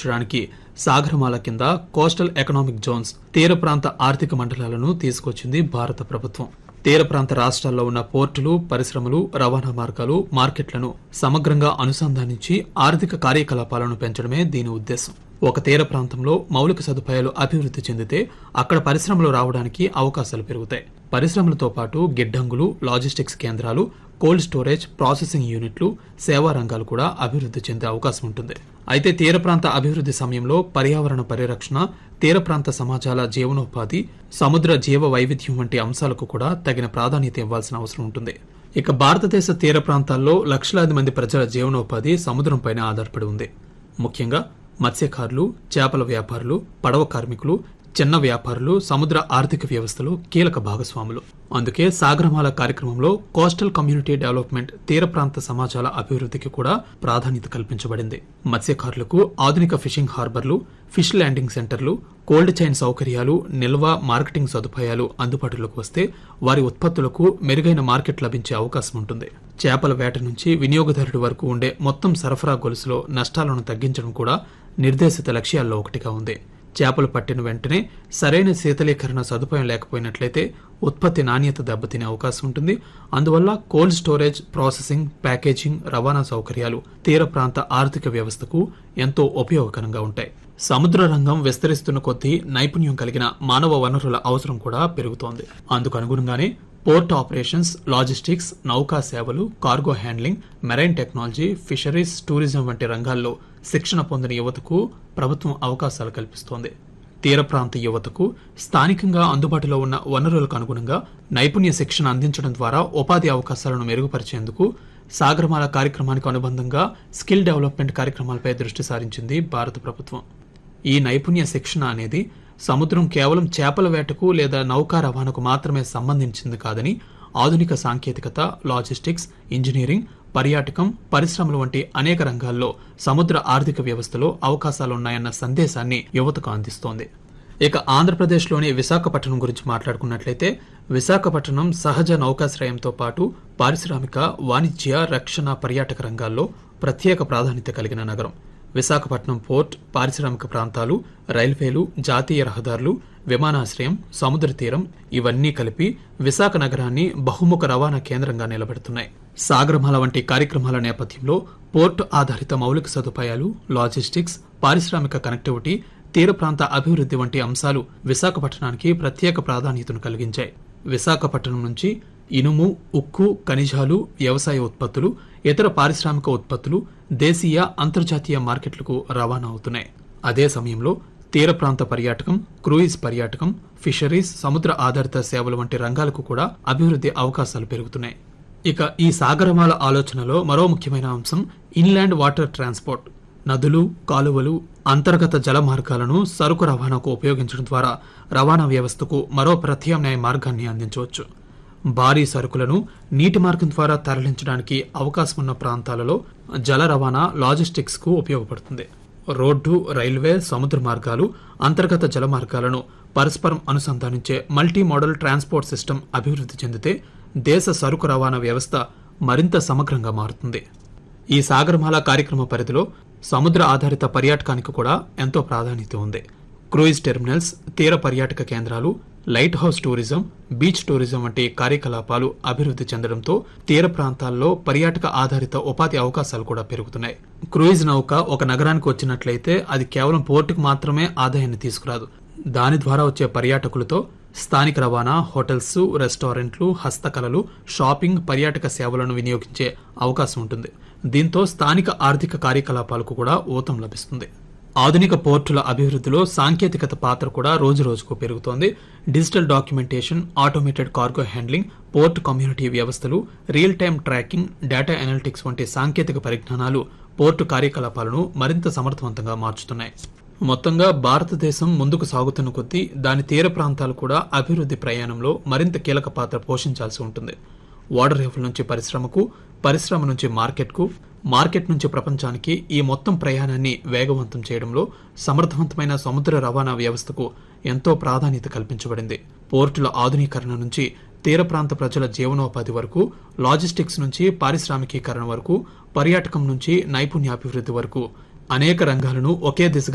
తీర్చడానికి సాగరమాల కింద coastal economic zones తీర ప్రాంత ఆర్థిక మండలాలను తీసుకొచ్చింది భారత ప్రభుత్వం తీర ప్రాంత రాష్ట్రాల్లో ఉన్న పోర్టులు పరిశ్రమలు రవాణా మార్గాలు మార్కెట్లను సమగ్రంగా అనుసంధానించి ఆర్థిక కార్యకలాపాలను పెంచడమే దీని ఉద్దేశం ఒక తీర ప్రాంతంలో మౌలిక సదుపాయాలు అభివృద్ధి చెందితే అక్కడ పరిశ్రమలు రావడానికి అవకాశాలు పెరుగుతాయి పరిశ్రమలతో పాటు గిడ్డంగులు లాజిస్టిక్స్ కేంద్రాలు కోల్డ్ స్టోరేజ్ ప్రాసెసింగ్ యూనిట్లు సేవా రంగాలు కూడా అభివృద్ధి చెందే అవకాశం ఉంటుంది అయితే తీర ప్రాంత అభివృద్ధి సమయంలో పర్యావరణ పరిరక్షణ తీర ప్రాంత సమాజాల జీవనోపాధి సముద్ర జీవ వైవిధ్యం వంటి అంశాలకు కూడా తగిన ప్రాధాన్యత ఇవ్వాల్సిన అవసరం ఉంటుంది ఇక భారతదేశ తీర ప్రాంతాల్లో లక్షలాది మంది ప్రజల జీవనోపాధి సముద్రంపైన ఆధారపడి ఉంది ముఖ్యంగా మత్స్యకారులు చేపల వ్యాపారులు పడవ కార్మికులు చిన్న వ్యాపారులు సముద్ర ఆర్థిక వ్యవస్థలో కీలక భాగస్వాములు అందుకే సాగరమాల కార్యక్రమంలో కోస్టల్ కమ్యూనిటీ డెవలప్మెంట్ తీర ప్రాంత సమాజాల అభివృద్ధికి కూడా ప్రాధాన్యత కల్పించబడింది మత్స్యకారులకు ఆధునిక ఫిషింగ్ హార్బర్లు ఫిష్ ల్యాండింగ్ సెంటర్లు కోల్డ్ చైన్ సౌకర్యాలు నిల్వ మార్కెటింగ్ సదుపాయాలు అందుబాటులోకి వస్తే వారి ఉత్పత్తులకు మెరుగైన మార్కెట్ లభించే అవకాశం ఉంటుంది చేపల వేట నుంచి వినియోగదారుడి వరకు ఉండే మొత్తం సరఫరా గొలుసులో నష్టాలను తగ్గించడం కూడా నిర్దేశిత లక్ష్యాల్లో ఒకటిగా ఉంది చేపలు పట్టిన వెంటనే సరైన శీతలీకరణ సదుపాయం లేకపోయినట్లయితే ఉత్పత్తి నాణ్యత దెబ్బతినే అవకాశం ఉంటుంది అందువల్ల కోల్డ్ స్టోరేజ్ ప్రాసెసింగ్ ప్యాకేజింగ్ రవాణా సౌకర్యాలు తీర ప్రాంత ఆర్థిక వ్యవస్థకు ఎంతో ఉపయోగకరంగా ఉంటాయి సముద్ర రంగం విస్తరిస్తున్న కొద్దీ నైపుణ్యం కలిగిన మానవ వనరుల అవసరం కూడా పెరుగుతోంది అందుకు అనుగుణంగానే పోర్ట్ ఆపరేషన్స్ లాజిస్టిక్స్ నౌకా సేవలు cargo handling marine technology fisheries tourism వంటి రంగాల్లో శిక్షణ పొందిన యువతకు ప్రభుత్వం అవకాశాలు కల్పిస్తోంది తీర ప్రాంత యువతకు స్థానికంగా అందుబాటులో ఉన్న వనరులకు అనుగుణంగా నైపుణ్య శిక్షణ అందించడం ద్వారా ఉపాధి అవకాశాలను మెరుగుపరిచేందుకు సాగరమాల కార్యక్రమానికి అనుబంధంగా స్కిల్ డెవలప్మెంట్ కార్యక్రమాలపై దృష్టి సారించింది భారత ప్రభుత్వం ఈ నైపుణ్య శిక్షణ అనేది సముద్రం కేవలం చేపల వేటకు లేదా నౌకా రవాణాకు మాత్రమే సంబంధించింది కాదని ఆధునిక సాంకేతికత లాజిస్టిక్స్ ఇంజనీరింగ్ పర్యాటకం పరిశ్రమలు వంటి అనేక రంగాల్లో సముద్ర ఆర్థిక వ్యవస్థలో అవకాశాలున్నాయన్న సందేశాన్ని యువతకు అందిస్తోంది ఇక ఆంధ్రప్రదేశ్లోని విశాఖపట్నం గురించి మాట్లాడుకున్నట్లయితే విశాఖపట్నం సహజ నౌకాశ్రయంతో పాటు పారిశ్రామిక వాణిజ్య రక్షణ పర్యాటక రంగాల్లో ప్రత్యేక ప్రాధాన్యత కలిగిన నగరం విశాఖపట్నం పోర్ట్ పారిశ్రామిక ప్రాంతాలు రైల్వేలు జాతీయ రహదారులు విమానాశ్రయం సముద్ర తీరం ఇవన్నీ కలిపి విశాఖ నగరాన్ని బహుముఖ రవాణా కేంద్రంగా నిలబెడుతున్నాయి సాగరమాల వంటి కార్యక్రమాల నేపథ్యంలో పోర్టు ఆధారిత మౌలిక సదుపాయాలు లాజిస్టిక్స్ పారిశ్రామిక కనెక్టివిటీ తీర ప్రాంత అభివృద్ధి వంటి అంశాలు విశాఖపట్నానికి ప్రత్యేక ప్రాధాన్యతను కలిగించాయి విశాఖపట్నం నుంచి ఇనుము ఉక్కు ఖనిజాలు వ్యవసాయ ఉత్పత్తులు ఇతర పారిశ్రామిక ఉత్పత్తులు దేశీయ అంతర్జాతీయ మార్కెట్లకు రవాణా అవుతున్నాయి అదే సమయంలో తీర ప్రాంత పర్యాటకం క్రూయిజ్ పర్యాటకం ఫిషరీస్ సముద్ర ఆధారిత సేవలు వంటి రంగాలకు కూడా అభివృద్ధి అవకాశాలు పెరుగుతున్నాయి ఇక ఈ సాగరమాల ఆలోచనలో మరో ముఖ్యమైన అంశం ఇన్లాండ్ వాటర్ ట్రాన్స్పోర్ట్ నదులు కాలువలు అంతర్గత జల మార్గాలను సరుకు రవాణాకు ఉపయోగించడం ద్వారా రవాణా వ్యవస్థకు మరో ప్రత్యామ్నాయ మార్గాన్ని అందించవచ్చు భారీ సరుకులను నీటి మార్గం ద్వారా తరలించడానికి అవకాశం ఉన్న ప్రాంతాలలో జల రవాణా లాజిస్టిక్స్ కు ఉపయోగపడుతుంది రోడ్డు రైల్వే సముద్ర మార్గాలు అంతర్గత జల మార్గాలను పరస్పరం అనుసంధానించే మల్టీ మోడల్ ట్రాన్స్పోర్ట్ సిస్టమ్ అభివృద్ధి చెందితే దేశ సరుకు రవాణా వ్యవస్థ మరింత సమగ్రంగా మారుతుంది ఈ సాగరమాల కార్యక్రమ పరిధిలో సముద్ర ఆధారిత పర్యాటకానికి కూడా ఎంతో ప్రాధాన్యత ఉంది క్రూయిజ్ టెర్మినల్స్ తీర పర్యాటక కేంద్రాలు lighthouse tourism beach tourism వంటి కార్యకలాపాలు అభివృద్ధి చెందడంతో తీర ప్రాంతాల్లో పర్యాటక ఆధారిత ఉపాధి అవకాశాలు కూడా పెరుగుతున్నాయి క్రూయిజ్ నౌక ఒక నగరానికి వచ్చినట్లయితే అది కేవలం పోర్టుకు మాత్రమే ఆదాయాన్ని తీసుకురాదు దాని ద్వారా వచ్చే పర్యాటకులతో స్థానిక రవాణా హోటల్స్ రెస్టారెంట్లు హస్తకళలు షాపింగ్ పర్యాటక సేవలను వినియోగించే అవకాశం ఉంటుంది దీంతో స్థానిక ఆర్థిక కార్యకలాపాలకు కూడా ఊతం లభిస్తుంది ఆధునిక పోర్టుల అభివృద్ధిలో సాంకేతికత పాత్ర కూడా రోజు రోజుకు పెరుగుతోంది digital documentation automated cargo handling port community వ్యవస్థలు real time tracking data analytics వంటి సాంకేతిక పరిజ్ఞానాలు పోర్టు కార్యకలాపాలను మరింత సమర్థవంతంగా మార్చుతున్నాయి మొత్తంగా భారతదేశం ముందుకు సాగుతున్న కొద్దీ దాని తీర ప్రాంతాలు కూడా అభివృద్ధి ప్రయాణంలో మరింత కీలక పాత్ర పోషించాల్సి ఉంటుంది వాటర్ రేవుల నుంచి పరిశ్రమకు పరిశ్రమ నుంచి మార్కెట్కు మార్కెట్ నుంచి ప్రపంచానికి ఈ మొత్తం ప్రయాణాన్ని వేగవంతం చేయడంలో సమర్థవంతమైన సముద్ర రవాణా వ్యవస్థకు ఎంతో ప్రాధాన్యత కల్పించబడింది పోర్టుల ఆధునీకరణ నుంచి తీర ప్రాంత ప్రజల జీవనోపాధి వరకు లాజిస్టిక్స్ నుంచి పారిశ్రామికీకరణ వరకు పర్యాటకం నుంచి నైపుణ్యాభివృద్ధి వరకు అనేక రంగాలను ఒకే దిశగా